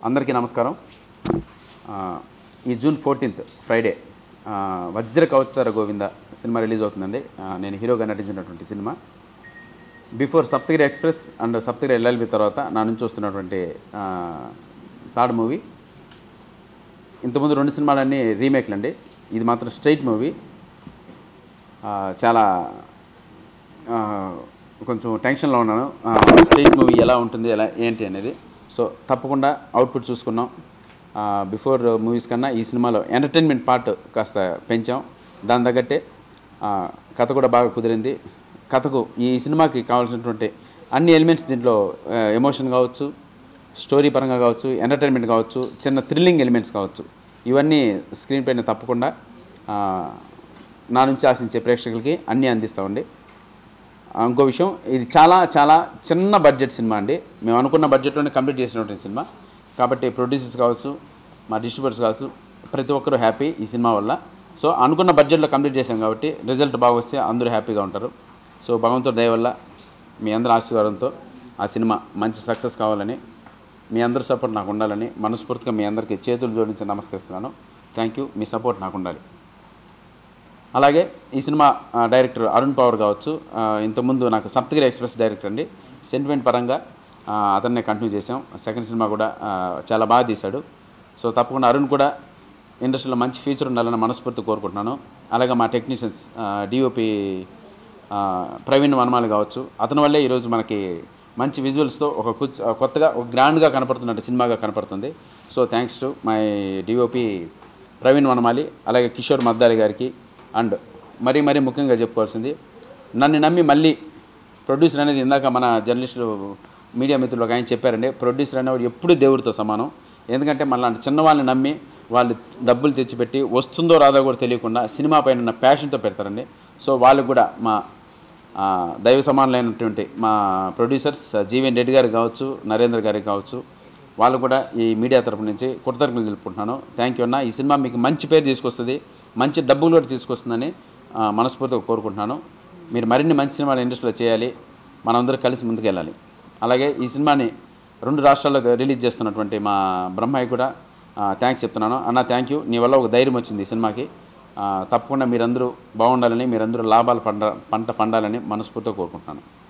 అందరికీ నమస్కారం ఆ, ఈ జూన్ ఫోర్టీన్త్ ఫ్రైడే ఆ, వజ్ర కవచతార గోవింద సినిమా రిలీజ్ అవుతుందండి ఆ, నేను హీరోగా నటించినటువంటి cinema before Saptagiri express and Saptagiri LLB తర్వాత నా నుంచి వస్తున్నటువంటి ఆ, థర్డ్ మూవీ ఇంతకుముందు రెండు సినిమాలన్నీ రీమేక్లు అండి ఇది మాత్రం స్ట్రైట్ మూవీ ఆ, చాలా ఆ, కొంచెం టెన్షన్లో ఉన్నాను స్ట్రైట్ మూవీ ఎలా ఉంటుంది ఎలా ఏంటి అనేది సో తప్పకుండా అవుట్పుట్ చూసుకున్నాం బిఫోర్ మూవీస్ కన్నా ఈ సినిమాలో ఎంటర్టైన్మెంట్ పార్ట్ కాస్త పెంచాం దాని తగ్గట్టే ఆ, కథ కూడా బాగా కుదిరింది కథకు ఈ సినిమాకి కావాల్సినటువంటి అన్ని ఎలిమెంట్స్ దీంట్లో ఎమోషన్ కావచ్చు స్టోరీ పరంగా కావచ్చు ఎంటర్టైన్మెంట్ కావచ్చు చిన్న థ్రిల్లింగ్ ఎలిమెంట్స్ కావచ్చు ఇవన్నీ స్క్రీన్ పైన తప్పకుండా ఆ, నా నుంచి ఆశించే ప్రేక్షకులకి అన్నీ అందిస్తామండి ఆ, ఇంకో విషయం ఇది చాలా చాలా చిన్న బడ్జెట్ సినిమా అండి మేము అనుకున్న బడ్జెట్లోనే కంప్లీట్ చేసినటువంటి సినిమా కాబట్టి ప్రొడ్యూసర్స్ కావచ్చు మా డిస్ట్రిబ్యూటర్స్ కావచ్చు ప్రతి ఒక్కరూ హ్యాపీ ఈ సినిమా వల్ల సో అనుకున్న బడ్జెట్లో కంప్లీట్ చేసాం కాబట్టి రిజల్ట్ బాగా వస్తే అందరూ హ్యాపీగా ఉంటారు సో భగవంతుడి దయ వల్ల మీ అందరి ఆశీర్వాదంతో ఆ సినిమా మంచి సక్సెస్ కావాలని మీ అందరి సపోర్ట్ నాకు ఉండాలని మనస్ఫూర్తిగా మీ అందరికీ చేతులు జోడించి నమస్కరిస్తున్నాను థ్యాంక్ యూ మీ సపోర్ట్ నాకు ఉండాలి అలాగే ఈ సినిమా ఆ, డైరెక్టర్ అరుణ్ పవర్ కావచ్చు ఆ, ఇంతకుముందు నాకు సప్తగిరి ఎక్స్ప్రెస్ డైరెక్టర్ అండి సెంటిమెంట్ పరంగా ఆ, అతన్నే కంటిన్యూ చేసాం సెకండ్ సినిమా కూడా ఆ, చాలా బాగా తీశాడు సో తప్పకుండా అరుణ్ కూడా ఇండస్ట్రీలో మంచి ఫ్యూచర్ ఉండాలని మనస్ఫూర్తి కోరుకుంటున్నాను అలాగే మా టెక్నీషియన్స్ డిఓపి ప్రవీణ్ వనమాలి కావచ్చు అతని వల్లే ఈరోజు మనకి మంచి విజువల్స్తో ఒక కుచ్ కొత్తగా ఒక గ్రాండ్గా కనపడుతున్నట్టు సినిమాగా కనపడుతుంది so thanks to my DOP Praveen Vanamali అలాగే కిషోర్ మద్దాలి గారికి అండ్ మరీ మరీ ముఖ్యంగా చెప్పుకోవాల్సింది నన్ను నమ్మి మళ్ళీ ప్రొడ్యూసర్ అనేది ఇందాక మన జర్నలిస్టులు మీడియా మిత్రులు ఒక ఆయన చెప్పారండి ప్రొడ్యూసర్ అనేవాడు ఎప్పుడు దేవుడితో సమానం ఎందుకంటే మనలాంటి చిన్నవాళ్ళని నమ్మి వాళ్ళు డబ్బులు తెచ్చిపెట్టి వస్తుందో రాదో కూడా తెలియకుండా సినిమా పైన ఉన్న ప్యాషన్తో పెడతారండి సో వాళ్ళకు కూడా మా ఆ, దైవ సమానులైనటువంటి మా ప్రొడ్యూసర్స్ జీవన్ రెడ్డి గారికి కావచ్చు నరేంద్ర గారికి కావచ్చు వాళ్ళు కూడా ఈ మీడియా తరపు నుంచి కృతజ్ఞతలు తెలుపుకుంటున్నాను థ్యాంక్ యూ అన్న ఈ సినిమా మీకు మంచి పేరు తీసుకొస్తుంది మంచి డబ్బులు కూడా తీసుకొస్తుందని ఆ, మనస్ఫూర్తిగా కోరుకుంటున్నాను మీరు మరిన్ని మంచి సినిమాలు ఇండస్ట్రీలో చేయాలి మనందరం కలిసి ముందుకు వెళ్ళాలి అలాగే ఈ సినిమాని రెండు రాష్ట్రాల్లో రిలీజ్ చేస్తున్నటువంటి మా బ్రహ్మయ్య కూడా థ్యాంక్స్ చెప్తున్నాను అన్న థ్యాంక్ యూ నీ వల్ల ఒక ధైర్యం వచ్చింది ఈ సినిమాకి ఆ, తప్పకుండా మీరందరూ బాగుండాలని మీరందరూ లాభాలు పండ పంట పండాలని మనస్ఫూర్తిగా కోరుకుంటున్నాను